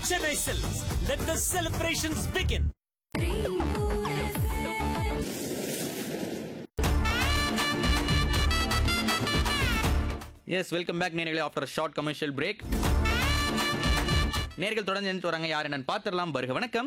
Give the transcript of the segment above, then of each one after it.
Chennai Silks. Let the celebrations begin. Yes welcome back நேர்களே after short commercial break நேர்கள் தொடர்ந்து நினைச்சு வராங்க யார் என்னன்னு பார்த்துடலாம் வருக வணக்கம்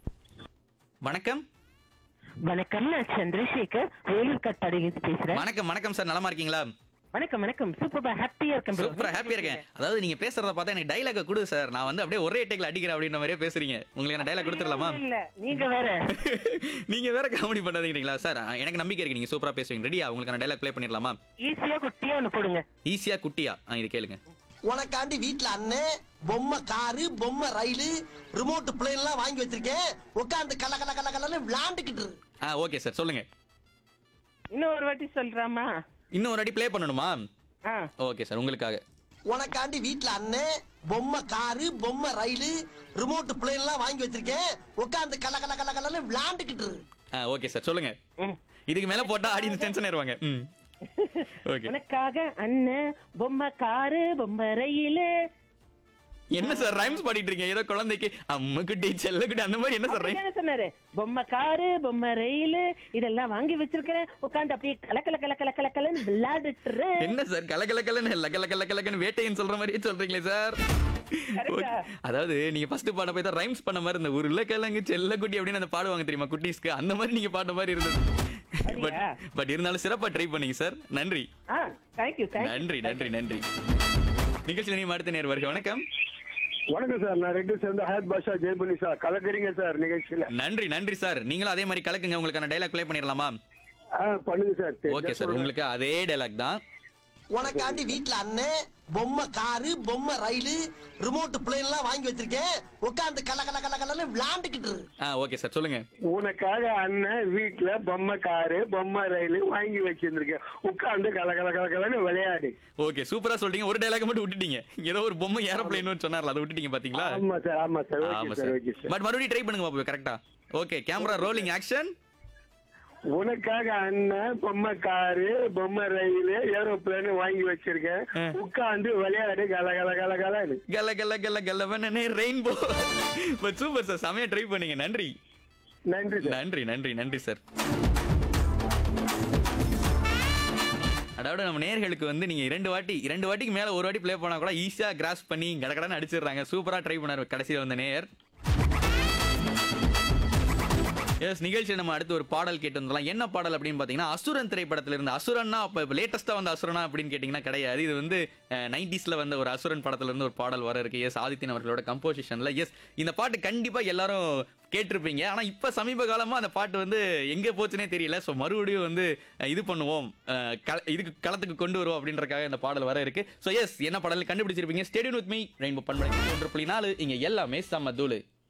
வணக்கம் வணக்கம் நான் சந்திரசேகர் வேலூர் கட்டாடியிலிருந்து பேசுறேன் வணக்கம் வணக்கம் சார் நலமா இருக்கீங்களா வணக்கம் வணக்கம் சூப்பர் ஹாப்பியா இருக்கேன் bro. சூப்பரா ஹாப்பியா இருக்கேன் அதாவது நீங்க பேசுறத பார்த்தா எனக்கு டைலாக கொடு சார் நான் வந்து அப்படியே ஒரே டேக்ல அடிக்கிறேன் அப்படின்ற மாதிரியே பேசுறீங்க உங்களுக்கு நான் டைலாக் கொடுத்துடலாமா இல்ல நீங்க வேற நீங்க வேற காமெடி பண்ணாதீங்களா சார் எனக்கு நம்பிக்கை இருக்கு நீங்க சூப்பரா பேசுவீங்க ரெடியா உங்களுக்கு நான் டைலாக் ப்ளே பண்ணிடலாமா ஈஸியா குட்டியா ஒண்ணு போடுங்க ஈஸியா குட்டியா ஆ, இது கேளுங்க உனக்காண்டி வீட்ல அண்ணன் பொம்மை காரு பொம்மை ரயிலு ரிமோட் பிளேன் எல்லாம் வாங்கி வச்சிருக்கேன் உட்காந்து கல கல கல கலன்னு விளாண்டுக்கிட்டு இரு. ஆ ஓகே சார் சொல்லுங்க இன்னும் ஒரு வாட்டி சொல்றாமா இன்னும் ஒரு அடி ப்ளே பண்ணணுமா ஆ ஓகே சார் உங்களுக்காக உனக்காண்டி வீட்ல அண்ணன் பொம்மை காரு பொம்மை ரயிலு ரிமோட் பிளேன் எல்லாம் வாங்கி வச்சிருக்கேன் உட்காந்து கல கல கல கலன்னு விளாண்டுக்கிட்டு இரு. ஆ ஓகே சார் சொல்லுங்க ம். இதுக்கு மேல போட்டா ஆடியன்ஸ் டென்ஷன் ஆயிருவாங்க ம் ஓகே உனக்காக அண்ணன் பொம்மை காரு பொம்மை ரயிலு என்ன சார் ரைம்ஸ் பாடிட்டு இருக்கீங்க ஏதோ குழந்தைக்கு அம்முக்குட்டி செல்லக்குட்டி அந்த மாதிரி என்ன சார் ரைம் அப்படிதானே சொன்னாரு பொம்மை காரு பொம்மை ரயிலு இதெல்லாம் வாங்கி வச்சிருக்கிறேன் உட்காந்து அப்படியே கல கல கல கல கல கலன்னு விளையாடிட்டு என்ன சார் கல கல கலன்னு லக லக லக லகன்னு வேட்டைன்னு சொல்ற மாதிரியே சொல்றீங்களே சார் Correct ஆ? அதாவது நீங்க ஃபர்ஸ்ட் பாட போய் தான் ரைம்ஸ் பண்ண மாதிரி இந்த உருளைக்கிழங்கு செல்லக்குட்டி அப்படின்னு அந்த பாடுவாங்க தெரியுமா குட்டீஸ்க்கு அந்த மாதிரி நீங்க பாட்ட மாதிரி இருந்தது பட் அப்படியா? பட் இருந்தாலும் சிறப்பா ட்ரை பண்ணீங்க சார் நன்றி ஆ தேங்க்யூ தேங்க்யூ நன்றி நன்றி நன்றி நிகழ்ச்சியில் நீ அடுத்த நேர் வருக வணக்கம் வணக்கம் சார் நான் ரெண்டு சேர்ந்து ஹயத் பாஷா ஜெயபுனி சார் கலக்குறீங்க சார் நிகழ்ச்சியில நன்றி நன்றி சார் நீங்களும் அதே மாதிரி கலக்குங்க உங்களுக்கான டைலாக் ப்ளே பண்ணிடலாமா ஆ பண்ணுங்க சார் ஓகே சார் உங்களுக்கு அதே டைலாக் தான் உனக்காண்டி வீட்ல அண்ணன் பொம்மை காரு பொம்மை ரயிலு ரிமோட் பிளேன் எல்லாம் வாங்கி வச்சிருக்கேன் உட்காந்து கல கல கல கலன்னு விளாண்டுக்கிட்டு இரு. ஆ ஓகே சார் சொல்லுங்க உனக்காக அண்ணன் வீட்டுல பொம்மை காரு பொம்மை ரயில் வாங்கி வச்சிருந்திருக்கேன் உட்கார்ந்து கல கல கல கலன்னு விளையாடு ஓகே சூப்பரா சொல்றீங்க ஒரு டைலாக் மட்டும் விட்டுட்டீங்க ஏதோ ஒரு பொம்மை ஏரோப்ளேன் சொன்னார்ல அதை விட்டுட்டீங்க பாத்தீங்களா ஆமா சார் ஆமா சார் ஆமா okay sir sir okay sir but மறுபடியும் ட்ரை பண்ணுங்க பாப்போம் கரெக்டா ஓகே கேமரா ரோலிங் ஆக்ஷன் உனக்காக அண்ணன் பொம்மை காரு பொம்மை ரயில் ஏரோப்ளேன் வாங்கி வச்சிருக்கேன் ஆ. உட்கார்ந்து விளையாடு கல கல கல கலன்னு கல்ல கல்ல கல்ல கல்ல வேணே ரெயின்போ பட் சூப்பர் சார் செமையா ட்ரை பண்ணீங்க நன்றி நன்றி சார் நன்றி நன்றி நன்றி சார் அதாவது நம்ம நேர்களுக்கு வந்து நீங்க இரண்டு வாட்டி இரண்டு வாட்டிக்கு மேல ஒரு வாட்டி ப்ளே பண்ணா கூட ஈஸியா கிராஸ் பண்ணி கடகடன்னு அடிச்சிடுறாங்க சூப்பரா ட்ரை பண்ணாரு கடைசியில் வந்த நேயர் எஸ் நிகழ்ச்சி நம்ம அடுத்து ஒரு பாடல் கேட்டு வந்துடலாம் என்ன பாடல் அப்படின்னு பார்த்தீங்கன்னா அசுரன் திரைப்படத்துல இருந்து அசுரன்னா இப்போ லேட்டஸ்ட்டாக வந்த அசுரனா அப்படின்னு கேட்டிங்கன்னா கிடையாது இது வந்து நைன்டிஸில் வந்த ஒரு அசுரன் படத்துல இருந்து ஒரு பாடல் வர இருக்கு எஸ் ஆதித்யன் அவர்களோட கம்போசிஷனில் எஸ் இந்த பாட்டு கண்டிப்பாக எல்லாரும் கேட்டிருப்பீங்க ஆனால் இப்போ சமீப காலமாக அந்த பாட்டு வந்து எங்கே போச்சுனே தெரியல ஸோ மறுபடியும் வந்து அஹ், இது பண்ணுவோம் அஹ், கள- இதுக்கு களத்துக்கு கொண்டு வருவோம் அப்படின்றக்காக இந்த பாடல் வர இருக்கு ஸோ எஸ் என்ன பாடல் கண்டுபிடிச்சிருப்பீங்க ஸ்டேடியம் வித் மீ ரெயின்போ பண்பலை ஒன்று புள்ளி நாலு இங்கே எல்லாமே செம்ம தூளு